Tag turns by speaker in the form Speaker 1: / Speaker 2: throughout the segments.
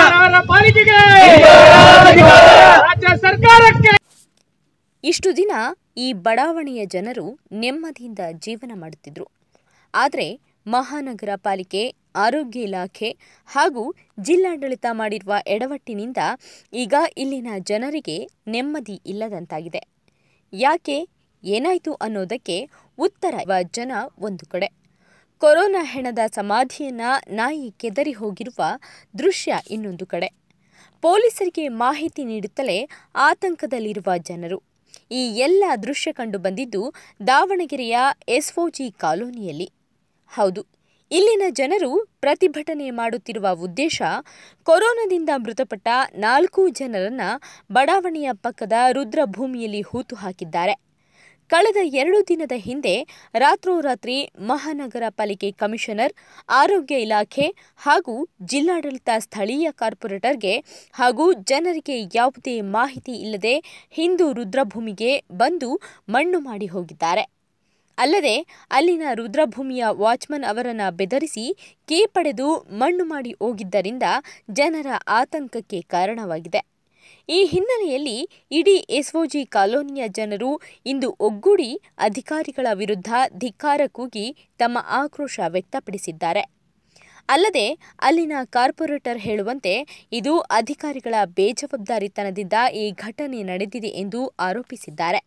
Speaker 1: ಮಹಾನಗರ ಪಾಲಿಕೆಗೆ ರಾಜ್ಯ ಸರ್ಕಾರಕ್ಕೆ
Speaker 2: ಇಷ್ಟು ದಿನ ಈ ಬಡಾವಣೆಯ ಜನರು ನೆಮ್ಮದಿಯಿಂದ ಜೀವನ ಮಾಡುತ್ತಿದ್ರು ಆದರೆ ಮಹಾನಗರ ಪಾಲಿಕೆ ಆರೋಗ್ಯ ಇಲಾಖೆ ಹಾಗೂ ಜಿಲ್ಲಾಡಳಿತ ಮಾಡಿರುವ ಎಡವಟ್ಟಿನಿಂದ ಈಗ ಇಲ್ಲಿನ ಜನರಿಗೆ ನೆಮ್ಮದಿ ಇಲ್ಲದಂತಾಗಿದೆ ಯಾಕೆ ಏನಾಯಿತು ಅನ್ನೋದಕ್ಕೆ ಉತ್ತರ ಇರುವ ಜನ ಒಂದು ಕಡೆ ಕೊರೋನಾ ಹೆಣದ ಸಮಾಧಿಯನ್ನ ನಾಯಿ ಕೆದರಿ ಹೋಗಿರುವ ದೃಶ್ಯ ಇನ್ನೊಂದು ಕಡೆ ಪೊಲೀಸರಿಗೆ ಮಾಹಿತಿ ನೀಡುತ್ತಲೇ ಆತಂಕದಲ್ಲಿರುವ ಜನರು ಈ ಎಲ್ಲ ದೃಶ್ಯ ಕಂಡು ಬಂದಿದ್ದು ದಾವಣಗೆರೆಯ ಎಸ್ಒಜಿ ಕಾಲೋನಿಯಲ್ಲಿ ಹೌದು ಇಲ್ಲಿನ ಜನರು ಪ್ರತಿಭಟನೆ ಮಾಡುತ್ತಿರುವ ಉದ್ದೇಶ ಕೊರೋನಾದಿಂದ ಮೃತಪಟ್ಟ ನಾಲ್ಕು ಜನರನ್ನ ಬಡಾವಣೆಯ ಪಕ್ಕದ ರುದ್ರಭೂಮಿಯಲ್ಲಿ ಹೂತು ಹಾಕಿದ್ದಾರೆ ಕಳೆದ ಎರಡು ದಿನದ ಹಿಂದೆ ರಾತ್ರೋರಾತ್ರಿ ಮಹಾನಗರ ಪಾಲಿಕೆ ಕಮಿಷನರ್ ಆರೋಗ್ಯ ಇಲಾಖೆ ಹಾಗೂ ಜಿಲ್ಲಾಡಳಿತ ಸ್ಥಳೀಯ ಕಾರ್ಪೊರೇಟರ್ಗೆ ಹಾಗೂ ಜನರಿಗೆ ಯಾವುದೇ ಮಾಹಿತಿ ಇಲ್ಲದೆ ಹಿಂದೂ ರುದ್ರಭೂಮಿಗೆ ಬಂದು ಮಣ್ಣು ಮಾಡಿ ಹೋಗಿದ್ದಾರೆ ಅಲ್ಲದೆ ಅಲ್ಲಿನ ರುದ್ರಭೂಮಿಯ ವಾಚ್ಮನ್ ಅವರನ್ನ ಬೆದರಿಸಿ ಕೇ ಪಡೆದು ಮಣ್ಣು ಮಾಡಿ ಹೋಗಿದ್ದರಿಂದ ಜನರ ಆತಂಕಕ್ಕೆ ಕಾರಣವಾಗಿದೆ ಈ ಹಿನ್ನೆಲೆಯಲ್ಲಿ ಇಡೀ ಎಸ್ಒಜಿ ಕಾಲೋನಿಯ ಜನರು ಇಂದು ಒಗ್ಗೂಡಿ ಅಧಿಕಾರಿಗಳ ವಿರುದ್ಧ ಧಿಕ್ಕಾರ ಕೂಗಿ ತಮ್ಮ ಆಕ್ರೋಶ ವ್ಯಕ್ತಪಡಿಸಿದ್ದಾರೆ ಅಲ್ಲದೆ ಅಲ್ಲಿನ ಕಾರ್ಪೊರೇಟರ್ ಹೇಳುವಂತೆ ಇದು ಅಧಿಕಾರಿಗಳ ಬೇಜವಾಬ್ದಾರಿತನದಿಂದ ಈ ಘಟನೆ ನಡೆದಿದೆ ಎಂದು ಆರೋಪಿಸಿದ್ದಾರೆ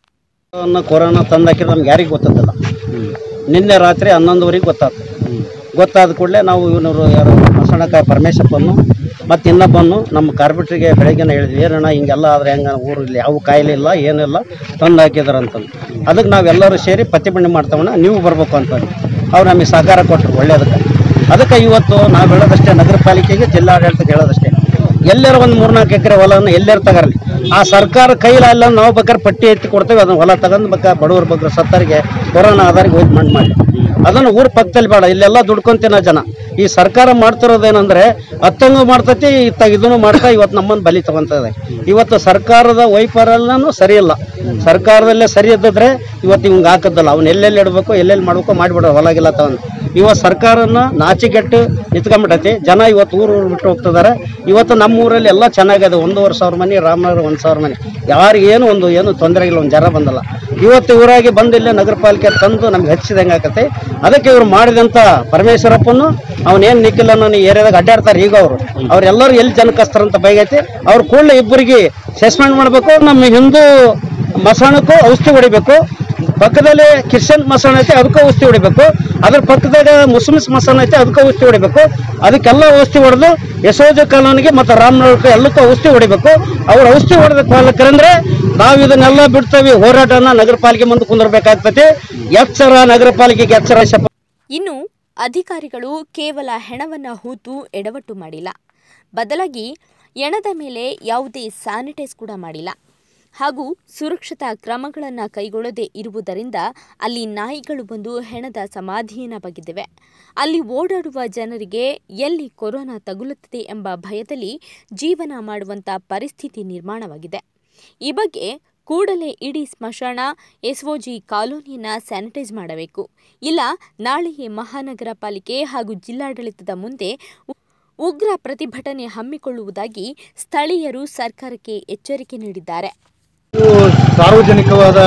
Speaker 3: ಕೊರೋನಾ ಕೊರೋನಾ ತಂದಾಕಿದ್ರೆ ನಮ್ಗೆ ಯಾರಿಗೆ ಗೊತ್ತದಿಲ್ಲ ನಿನ್ನೆ ರಾತ್ರಿ ಹನ್ನೊಂದುವರೆಗೆ ಗೊತ್ತಾಯ್ತು ಗೊತ್ತಾದ ಕೂಡಲೇ ನಾವು ಇವನವರು ಯಾರು ಮಸಣಕಾಯಿ ಪರಮೇಶಪ್ಪನ್ನು ಮತ್ತು ಇನ್ನೊಬ್ಬನ್ನು ನಮ್ಮ ಕಾರ್ಪೊರೇಟ್ರಿಗೆ ಬೆಳಗ್ಗೆನೇ ಹೇಳಿದ್ವಿ ಏನಣ್ಣ ಹಿಂಗೆಲ್ಲ ಆದರೆ ಹೆಂಗೆ ಊರಲ್ಲಿ ಯಾವ ಕಾಯಿಲೆ ಇಲ್ಲ ಏನಿಲ್ಲ ತಂದು ಹಾಕಿದಾರೆ ಅಂತಂದು ಅದಕ್ಕೆ ನಾವೆಲ್ಲರೂ ಸೇರಿ ಪ್ರತಿಭಟನೆ ಮಾಡ್ತಾವಣ್ಣ ನೀವು ಬರಬೇಕು ಅಂತಂದು ಅವ್ರು ನಮಗೆ ಸಹಕಾರ ಕೊಟ್ಟರು ಒಳ್ಳೇದಕ್ಕೆ ಅದಕ್ಕೆ ಇವತ್ತು ನಾವು ಹೇಳೋದಷ್ಟೇ ನಗರ ಪಾಲಿಕೆಗೆ ಜಿಲ್ಲಾಡಳಿತಕ್ಕೆ ಹೇಳೋದಷ್ಟೇ ಎಲ್ಲರ ಒಂದು ಮೂರ್ನಾಲ್ಕು ಎಕರೆ ಹೊಲನ ಎಲ್ಲರ ತಗರಲಿ ಆ ಸರ್ಕಾರ ಕೈಲಲ್ಲ ನಾವು ಬೇಕಾದ್ರೆ ಪಟ್ಟಿ ಎತ್ತಿ ಕೊಡ್ತೇವೆ ಅದನ್ನ ಹೊಲ ತಗೊಂಡು ಬೇಕಾ ಬಡವ್ರ ಬಗ್ಗೆ ಸತ್ತರಿಗೆ ಕೊರೋನಾ ಆಧಾರಿಗೆ ಹೋಗಿ ಮಣ್ಣು ಮಾಡಿ ಅದನ್ನು ಊರ ಪಕ್ಕದಲ್ಲಿ ಬೇಡ ಇಲ್ಲೆಲ್ಲ ದುಡ್ಕೊಂತಿನ ಜನ ಈ ಸರ್ಕಾರ ಮಾಡ್ತಿರೋದೇನಂದ್ರೆ ಅತ್ತಂಗು ಮಾಡ್ತೈತಿ ಇತ್ತ ಇದನ್ನು ಮಾಡ್ತಾ ಇವತ್ತು ನಮ್ಮನ್ನು ಬಲಿ ತಗೊಂತದೆ ಇವತ್ತು ಸರ್ಕಾರದ ವೈಫಲ್ಯನೂ ಸರಿ ಇಲ್ಲ ಸರ್ಕಾರದಲ್ಲೇ ಸರಿ ಇದ್ದಿದ್ರೆ ಇವತ್ತು ಇವಂಗೆ ಹಾಕದ್ದಲ್ಲ ಅವ್ನು ಎಲ್ಲೆಲ್ಲಿ ಇಡಬೇಕು ಎಲ್ಲೆಲ್ಲಿ ಮಾಡ್ಬೇಕು ಮಾಡಿಬಿಡೋ ಹೊಲಗಿಲ್ಲ ತಗೊಂಡು ಇವತ್ತು ಸರ್ಕಾರನ ನಾಚಿಗೆಟ್ಟು ನಿಂತ್ಕೊಂಡ್ಬಿಟ್ಟೈತಿ ಜನ ಇವತ್ತು ಊರು ಊರು ಬಿಟ್ಟು ಹೋಗ್ತಿದ್ದಾರೆ ಇವತ್ತು ನಮ್ಮ ಊರಲ್ಲಿ ಎಲ್ಲ ಚೆನ್ನಾಗಿದೆ ಒಂದೂವರೆ ಸಾವಿರ ಮನೆ ರಾಮನಗರ ಒಂದು ಸಾವಿರ ಮನೆ ಯಾರಿಗೇನು ಒಂದು ಏನು ತೊಂದರೆ ಇಲ್ಲ ಒಂದು ಜರ ಬಂದಲ್ಲ ಇವತ್ತು ಊರಾಗಿ ಬಂದು ಇಲ್ಲೇ ನಗರ ಪಾಲಿಕೆ ತಂದು ನಮ್ಗೆ ಹಚ್ಚಿದಂಗೆ ಆಕತ್ತೆ ಅದಕ್ಕೆ ಇವ್ರು ಮಾಡಿದಂಥ ಪರಮೇಶ್ವರಪ್ಪನು ಅವನೇನು ನಿಖಿಲ್ ಅನ್ನೋ ಏರಿಯಾದಾಗ ಅಡ್ಡಾಡ್ತಾರೆ ಈಗ ಅವರು ಅವ್ರೆಲ್ಲರೂ ಎಲ್ಲಿ ಜನಕಸ್ತಾರಂತ ಬೈಗೈತಿ ಅವ್ರು ಕೂಡಲೇ ಇಬ್ಬರಿಗೆ ಸಸ್ಪೆಂಡ್ ಮಾಡಬೇಕು ನಮ್ಮ ಹಿಂದೂ ಮಸಾಣಕ್ಕೂ ಔಷಧಿ ಹೊಡಿಬೇಕು ಪಕ್ಕದಲ್ಲಿ ಕ್ರಿಶ್ಚಿಯನ್ ಮಸಾಣ ಐತೆ ಅದಕ್ಕೂ ಔಷಧಿ ಹೊಡಿಬೇಕು ಅದ್ರ ಪಕ್ಕದಾಗ ಮುಸ್ಲಿಮ್ಸ್ ಮಸಾಣ ಐತೆ ಅದಕ್ಕೂ ಔಷಧಿ ಹೊಡಿಬೇಕು ಅದಕ್ಕೆಲ್ಲ ಔಷಧಿ ಹೊಡೆದು ಯಶೋಜ ಕಾಲೋನಿಗೆ ಮತ್ತು ರಾಮನಗರಕ್ಕೆ ಎಲ್ಲಕ್ಕೂ ಔಷಧಿ ಹೊಡಿಬೇಕು ಅವ್ರು ಔಷಧಿ ಹೊಡೆದ ಪಾಲಕರಂದ್ರೆ ನಾವು ಇದನ್ನೆಲ್ಲ ಬಿಡ್ತೇವೆ ಹೋರಾಟನ ನಗರ ಪಾಲಿಕೆ ಮುಂದೆ ಕುಂದರ್ಬೇಕಾಗ್ತೈತಿ ಎಚ್ಚರ ನಗರ ಪಾಲಿಕೆಗೆ ಎಚ್ಚರ ಶಪ
Speaker 2: ಇನ್ನು ಅಧಿಕಾರಿಗಳು ಕೇವಲ ಹೆಣವನ್ನ ಹೂತು ಎಡವಟ್ಟು ಮಾಡಿಲ್ಲ ಬದಲಾಗಿ ಎಣದ ಮೇಲೆ ಯಾವುದೇ ಸ್ಯಾನಿಟೈಸ್ ಕೂಡ ಮಾಡಿಲ್ಲ ಹಾಗೂ ಸುರಕ್ಷತಾ ಕ್ರಮಗಳನ್ನು ಕೈಗೊಳ್ಳದೇ ಇರುವುದರಿಂದ ಅಲ್ಲಿ ನಾಯಿಗಳು ಬಂದು ಹೆಣದ ಸಮಾಧಿಯನ್ನ ಬಗೆದಿವೆ ಅಲ್ಲಿ ಓಡಾಡುವ ಜನರಿಗೆ ಎಲ್ಲಿ ಕೊರೋನಾ ತಗುಲುತ್ತದೆ ಎಂಬ ಭಯದಲ್ಲಿ ಜೀವನ ಮಾಡುವಂಥ ಪರಿಸ್ಥಿತಿ ನಿರ್ಮಾಣವಾಗಿದೆ ಈ ಬಗ್ಗೆ ಕೂಡಲೇ ಇಡೀ ಸ್ಮಶಾನ ಎಸ್ಒಜಿ ಕಾಲೋನಿಯನ್ನ ಸ್ಯಾನಿಟೈಸ್ ಮಾಡಬೇಕು ಇಲ್ಲ ನಾಳೆಯೇ ಮಹಾನಗರ ಪಾಲಿಕೆ ಹಾಗೂ ಜಿಲ್ಲಾಡಳಿತದ ಮುಂದೆ ಉ- ಉಗ್ರ ಪ್ರತಿಭಟನೆ ಹಮ್ಮಿಕೊಳ್ಳುವುದಾಗಿ ಸ್ಥಳೀಯರು ಸರ್ಕಾರಕ್ಕೆ ಎಚ್ಚರಿಕೆ ನೀಡಿದ್ದಾರೆ
Speaker 4: ಇದು ಸಾರ್ವಜನಿಕವಾದ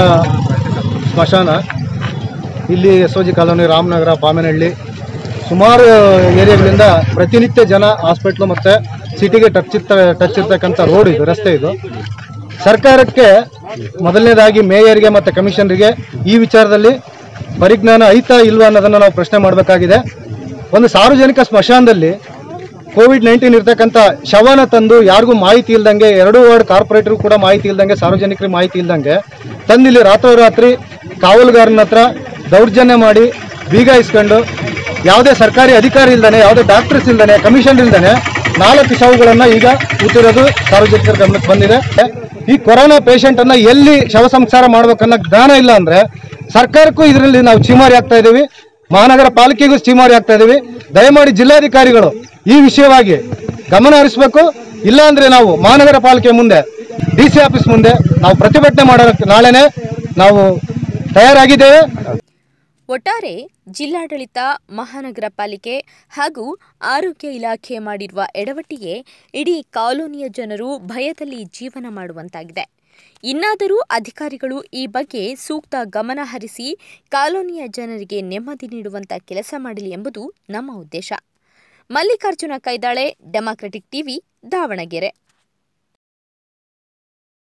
Speaker 4: ಸ್ಮಶಾನ ಇಲ್ಲಿ ಎಸ್ಒಜಿ ಕಾಲೋನಿ ರಾಮನಗರ ಪಾಮೇನಹಳ್ಳಿ ಸುಮಾರು ಏರಿಯಾಗಳಿಂದ ಪ್ರತಿನಿತ್ಯ ಜನ ಹಾಸ್ಪಿಟ್ಲು ಮತ್ತು ಸಿಟಿಗೆ ಟಚ್ ಇರ್ತ ಟಚ್ ಇರ್ತಕ್ಕಂಥ ರೋಡ್ ಇದು ರಸ್ತೆ ಇದು ಸರ್ಕಾರಕ್ಕೆ ಮೊದಲನೇದಾಗಿ ಮೇಯರ್ಗೆ ಮತ್ತು ಕಮಿಷನರ್ಗೆ ಈ ವಿಚಾರದಲ್ಲಿ ಪರಿಜ್ಞಾನ ಐತಾ ಇಲ್ವಾ ಅನ್ನೋದನ್ನು ನಾವು ಪ್ರಶ್ನೆ ಮಾಡಬೇಕಾಗಿದೆ ಒಂದು ಸಾರ್ವಜನಿಕ ಸ್ಮಶಾನದಲ್ಲಿ ಕೋವಿಡ್ ನೈನ್ಟೀನ್ ಇರ್ತಕ್ಕಂಥ ಶವನ ತಂದು ಯಾರಿಗೂ ಮಾಹಿತಿ ಇಲ್ದಂಗೆ ಎರಡು ವಾರ್ಡ್ ಕಾರ್ಪೊರೇಟರ್ ಕೂಡ ಮಾಹಿತಿ ಇಲ್ದಂಗೆ ಸಾರ್ವಜನಿಕರಿಗೆ ಮಾಹಿತಿ ಇಲ್ದಂಗೆ ತಂದಿಲ್ಲಿ ರಾತ್ರೋರಾತ್ರಿ ಕಾವಲುಗಾರನ ಹತ್ರ ದೌರ್ಜನ್ಯ ಮಾಡಿ ಬೀಗ ಇಸ್ಕೊಂಡು ಯಾವುದೇ ಸರ್ಕಾರಿ ಅಧಿಕಾರಿ ಇಲ್ದಾನೆ ಯಾವುದೇ ಡಾಕ್ಟರ್ಸ್ ಇಲ್ದಾನೆ ಕಮಿಷನ್ ಇಲ್ದಾನೆ ನಾಲ್ಕು ಶವಗಳನ್ನು ಈಗ ಕೂತಿರೋದು ಸಾರ್ವಜನಿಕರ ಗಮನಕ್ಕೆ ಬಂದಿದೆ ಈ ಕೊರೋನಾ ಪೇಷಂಟ್ ಅನ್ನ ಎಲ್ಲಿ ಶವ ಸಂಸ್ಕಾರ ಮಾಡ್ಬೇಕನ್ನೋ ಜ್ಞಾನ ಇಲ್ಲ ಅಂದ್ರೆ ಸರ್ಕಾರಕ್ಕೂ ಇದರಲ್ಲಿ ನಾವು ಚೀಮಾರಿ ಆಗ್ತಾ ಇದ್ದೀವಿ ಮಹಾನಗರ ಪಾಲಿಕೆಗೂ ಚೀಮಾರಿ ಆಗ್ತಾ ಇದೀವಿ ದಯಮಾಡಿ ಜಿಲ್ಲಾಧಿಕಾರಿಗಳು ಈ ವಿಷಯವಾಗಿ ಗಮನ ಹರಿಸಬೇಕು ಇಲ್ಲ ಅಂದ್ರೆ ನಾವು ಮಹಾನಗರ ಪಾಲಿಕೆ ಮುಂದೆ ಡಿ ಸಿ ಆಫೀಸ್ ಮುಂದೆ ನಾವು ಪ್ರತಿಭಟನೆ ಮಾಡೋದಕ್ಕೆ ನಾಳೆನೆ ನಾವು ತಯಾರಾಗಿದ್ದೇವೆ
Speaker 2: ಒಟ್ಟಾರೆ ಜಿಲ್ಲಾಡಳಿತ ಮಹಾನಗರ ಪಾಲಿಕೆ ಹಾಗೂ ಆರೋಗ್ಯ ಇಲಾಖೆ ಮಾಡಿರುವ ಎಡವಟ್ಟಿಗೆ ಇಡೀ ಕಾಲೋನಿಯ ಜನರು ಭಯದಲ್ಲಿ ಜೀವನ ಮಾಡುವಂತಾಗಿದೆ ಇನ್ನಾದರೂ ಅಧಿಕಾರಿಗಳು ಈ ಬಗ್ಗೆ ಸೂಕ್ತ ಗಮನ ಹರಿಸಿ ಕಾಲೋನಿಯ ಜನರಿಗೆ ನೆಮ್ಮದಿ ನೀಡುವಂತ ಕೆಲಸ ಮಾಡಲಿ ಎಂಬುದು ನಮ್ಮ ಉದ್ದೇಶ ಮಲ್ಲಿಕಾರ್ಜುನ ಕೈದಾಳೆ ಡೆಮಾಕ್ರೆಟಿಕ್ ಟಿವಿ ದಾವಣಗೆರೆ